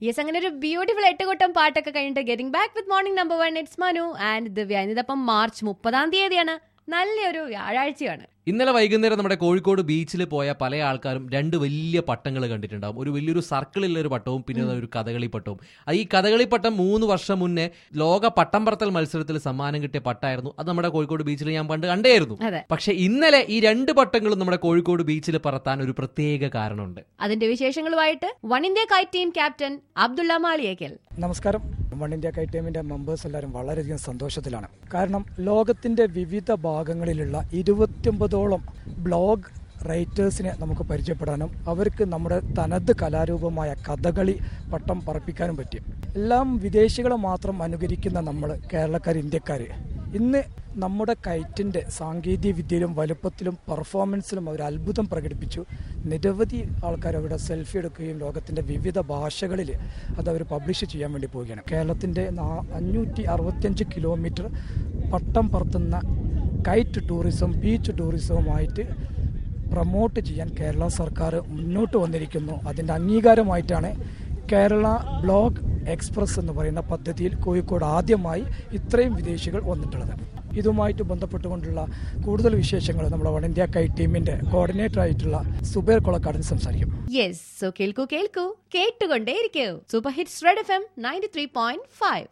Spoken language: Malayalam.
യെസ് അങ്ങനെ ഒരു ബ്യൂട്ടിഫുൾ എട്ടുകൂട്ടം പാട്ടൊക്കെ കഴിഞ്ഞിട്ട് getting back with morning number one it's Manu and Divya ഇന്നിതപ്പം മാർച്ച് മുപ്പതാം തീയതിയാണ് നല്ലൊരു വ്യാഴാഴ്ചയാണ് ഇന്നലെ വൈകുന്നേരം നമ്മുടെ കോഴിക്കോട് ബീച്ചിൽ പോയ പല ആൾക്കാരും രണ്ട് വലിയ പട്ടങ്ങൾ കണ്ടിട്ടുണ്ടാവും ഒരു വലിയൊരു സർക്കിളിലുള്ള ഒരു പട്ടവും പിന്നെ ഒരു കഥകളി പട്ടവും ആ ഈ കഥകളി പട്ടം മൂന്ന് വർഷം മുന്നേ ലോക പട്ടം പറത്തൽ മത്സരത്തിൽ സമ്മാനം കിട്ടിയ പട്ടായിരുന്നു അത് നമ്മുടെ കോഴിക്കോട് ബീച്ചിൽ ഞാൻ പണ്ട് കണ്ടായിരുന്നു അതെ പക്ഷെ ഇന്നലെ ഈ രണ്ട് പട്ടങ്ങളും നമ്മുടെ കോഴിക്കോട് ബീച്ചിൽ പറത്താൻ ഒരു പ്രത്യേക കാരണമുണ്ട് അതിന്റെ വിശേഷങ്ങളുമായിട്ട് വൺ ഇന്ത്യ കൈ ടീം ക്യാപ്റ്റൻ അബ്ദുള്ള മാളിയേക്കൽ നമസ്കാരം വൺ ഇന്ത്യ കൈ ടീമിന്റെ മെമ്പേഴ്സ് എല്ലാവരും വളരെയധികം സന്തോഷത്തിലാണ് കാരണം ലോകത്തിന്റെ വിവിധ ഭാഗങ്ങളിലുള്ള ഇരുപത്തിയൊമ്പതോളം ബ്ലോഗ് റൈറ്റേഴ്സിനെ നമുക്ക് പരിചയപ്പെടാനും അവർക്ക് നമ്മുടെ തനത് കലാരൂപമായ കഥകളി പട്ടം പറപ്പിക്കാനും പറ്റി എല്ലാം വിദേശികളെ മാത്രം അനുകരിക്കുന്ന നമ്മൾ കേരളക്കാർ ഇന്ത്യക്കാർ ഇന്ന് നമ്മുടെ കയറ്റിൻ്റെ സാങ്കേതിക വിദ്യയിലും വലുപ്പത്തിലും പെർഫോമൻസിലും അവർ അത്ഭുതം പ്രകടിപ്പിച്ചു നിരവധി ആൾക്കാർ അവിടെ സെൽഫി എടുക്കുകയും ലോകത്തിൻ്റെ വിവിധ ഭാഷകളിൽ അത് അവർ പബ്ലിഷ് ചെയ്യാൻ വേണ്ടി പോവുകയാണ് കേരളത്തിൻ്റെ അഞ്ഞൂറ്റി അറുപത്തിയഞ്ച് കിലോമീറ്റർ പട്ടം പറത്തുന്ന കൈറ്റ് ടൂറിസം ബീച്ച് ടൂറിസവുമായിട്ട് പ്രൊമോട്ട് ചെയ്യാൻ കേരള സർക്കാർ മുന്നോട്ട് വന്നിരിക്കുന്നു അതിൻ്റെ അംഗീകാരമായിട്ടാണ് കേരള ബ്ലോഗ് എക്സ്പ്രസ് എന്ന് പറയുന്ന പദ്ധതിയിൽ കോഴിക്കോട് ആദ്യമായി ഇത്രയും വിദേശികൾ വന്നിട്ടുള്ളത് ഇതുമായിട്ട് ബന്ധപ്പെട്ടുകൊണ്ടുള്ള കൂടുതൽ വിശേഷങ്ങൾ നമ്മുടെ വൺ ഇന്ത്യ കൈ ടീമിന്റെ കോർഡിനേറ്റർ ആയിട്ടുള്ള സുബേർ കൊളക്കാടൻ സംസാരിക്കും യെസ് സോ കേൾക്കൂ കേൾക്കൂ കേട്ടുകൊണ്ടേയിരിക്കൂ super hits red F M ninety three point five